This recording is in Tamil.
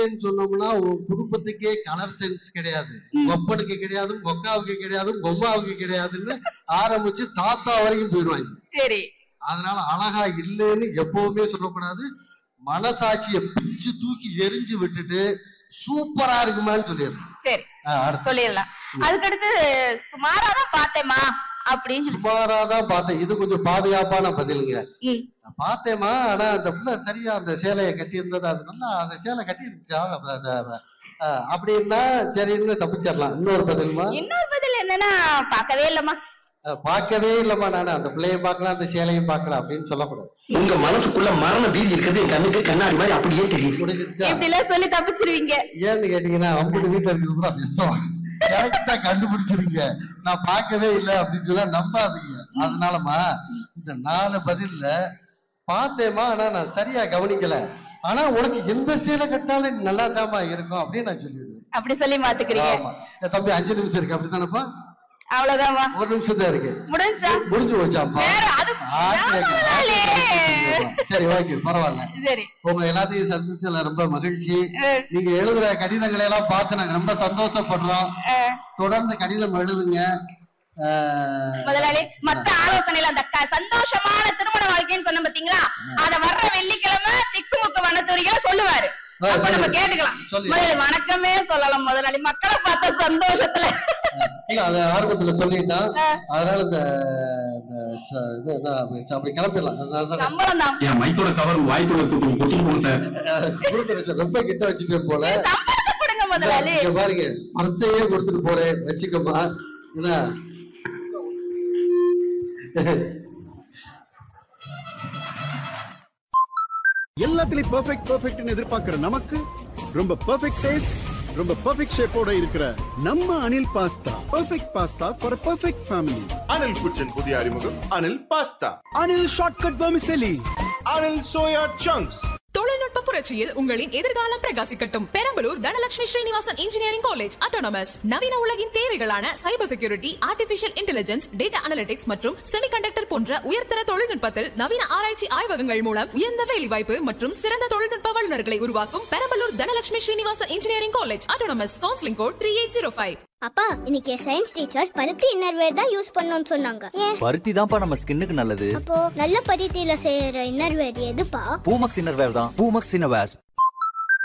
சொன்னோம்னா உன் குடும்பத்துக்கே கலர் சென்ஸ் கிடையாது கொப்பனுக்கு கிடையாது கொக்காவுக்கு கிடையாது பொம்மாவுக்கு கிடையாதுன்னு ஆரம்பிச்சு தாத்தா வரைக்கும் போயிடுவாங்க சரி அதனால அழகா இல்லைன்னு எப்பவுமே சொல்லக்கூடாது மனசாட்சியை பிச்சு தூக்கி எரிஞ்சு விட்டுட்டு சூப்பரா இருக்குமான்னு சொல்லிடணும் சரி ஆஹ் அடுத்து சொல்லிடலாம் அதுக்கடுத்து சுமாரா தான் பார்த்தேமா அப்படின்னு சொல்லி சுமாரா தான் பார்த்தேன் இது கொஞ்சம் பாதுகாப்பான பதிலுங்க ம். நான் பார்த்தேம்மா ஆனா அந்த பிள்ளை சரியா அந்த சேலையை கட்டி இருந்தது அது நல்லா அந்த சேலை கட்டி இருந்துச்சா அந்த- அந்த- ஆஹ் அப்படின்னா சரின்னு தப்பிச்சிடலாம் இன்னொரு பதிலுமா இன்னொரு பதில் என்னன்னா பார்க்கவே இல்லம்மா அஹ் பார்க்கவே இல்லம்மா நான் அந்த பிள்ளையும் பார்க்கலாம் அந்த சேலையும் பார்க்கலாம் அப்படின்னு சொல்லக்கூடாது உங்க மனசுக்குள்ள மரண பீதி இருக்கிறது என் கண்ணுக்கு கண்ணாடி மாதிரி அப்படியே தெரியுது முடிஞ்சிருச்சா இப்படி எல்லாம் சொல்லி தப்பிச்சிருவீங்க ஏன்னு கேட்டீங்கன்னா அம்புட்டு வீட்டுல இருக்கிறது பூரா விஷம் கரெக்டா கண்டுபிடிச்சிருங்க நான் பார்க்கவே இல்லை அப்படின்னு சொன்னா நம்பாதீங்க அதனாலமா இந்த நாலு பதில்ல பார்த்தேமா ஆனா நான் சரியா கவனிக்கல ஆனா உனக்கு எந்த சேலை கட்டாலும் நல்லா இருக்கும் அப்படின்னு நான் சொல்லிடுவேன் அப்படி சொல்லி மாத்துக்கிறீங்க ஆமா என் தம்பி அஞ்சு நிமிஷம் இருக்கு அப்படித்தானப்பா அவ்வளவுதான்மா ஒரு நிமிஷம் தான் இருக்கு முடிஞ்சா முடிஞ்சு போச்சாப்பா வேற அது ஆசையா- முதலாளி. ஆசையா- சரி ஓகே பரவாயில்ல சரி உங்க எல்லாத்தையும் சந்திச்சதுல ரொம்ப மகிழ்ச்சி அஹ், நீங்க எழுதுற கடிதங்களை எல்லாம் பார்த்து நாங்க ரொம்ப சந்தோஷப்படுறோம் அஹ், தொடர்ந்து கடிதம் எழுதுங்க ஆஹ் முதலாளி மத்த ஆலோசனையில அந்த க- சந்தோஷமான திருமண வாழ்க்கைன்னு சொன்ன பாத்தீங்களா அத வர்ற வெள்ளிக்கிழமை திக்குமுக்கு வனத்துறையில சொல்லுவாரு ஆ, அப்ப நம்ம சொல்லு. கேட்டுக்கலாம் சொல்லு. முதலாளி வணக்கமே சொல்லலாம் முதலாளி மக்களை பார்த்த சந்தோஷத்துல இல்ல அது ஆர்வத்துல சொல்லிட்டான் ஆ. அதனால இந்த இந்த ச- இது என்ன, அப்படி அப்படி கிளம்பிடலாம் அதனால தான் சம்பளம் தான் என் மைக்கோட கவர் வாய்க்குள்ள கூட்டம் கொடுத்துட்டு போங்க சார் கொடுத்துரு சார் ரொம்ப கிட்ட வச்சுட்டேன் போல சம்பளத்தை கொடுங்க முதலாளி இங்க பாருங்க பர்சையே கொடுத்துட்டு போறேன் வச்சுக்கோமா என்ன எல்லாத்துலயும் பெர்ஃபெக்ட் பெர்ஃபெக்ட்னு எதிர்பார்க்கிற நமக்கு ரொம்ப பெர்ஃபெக்ட் டேஸ்ட் ரொம்ப பெர்ஃபெக்ட் ஷேப்போட இருக்கிற நம்ம Anil pasta perfect pasta for perfect family Anil kitchen புதிய அறிமுகம் Anil pasta Anil shortcut vermicelli Anil soya chunks தொழில்நுட்ப புரட்சியில் உங்களின் எதிர்காலம் பிரகாசிக்கட்டும் Perambalur Dhanalakshmi Srinivasan engineering college autonomous நவீன உலகின் தேவைகளான cyber security artificial intelligence data analytics மற்றும் செமிகண்டக்டர் போன்ற உயர்தர தொழில்நுட்பத்தில் நவீன ஆராய்ச்சி ஆய்வகங்கள் மூலம் உயர்ந்த வேலைவாய்ப்பு மற்றும் சிறந்த தொழில்நுட்ப வல்லுநர்களை உருவாக்கும் Perambalur Dhanalakshmi Srinivasan engineering college autonomous counselling code three eight zero five அப்பா இன்னைக்கு சயின்ஸ் டீச்சர் பருத்தி இன்னர்வேர் தான் யூஸ் பண்ணணும்னு சொன்னாங்க ஏன் பருத்தி தான்ப்பா நம்ம ஸ்கின்னுக்கு நல்லது அப்போ நல்ல பருத்தியில செய்யற இன்னர்வேர் எதுப்பா பூமக்ஸ் இன்னர்வேர் தான் பூமக்ஸ் இன்னர்வேர்ஸ்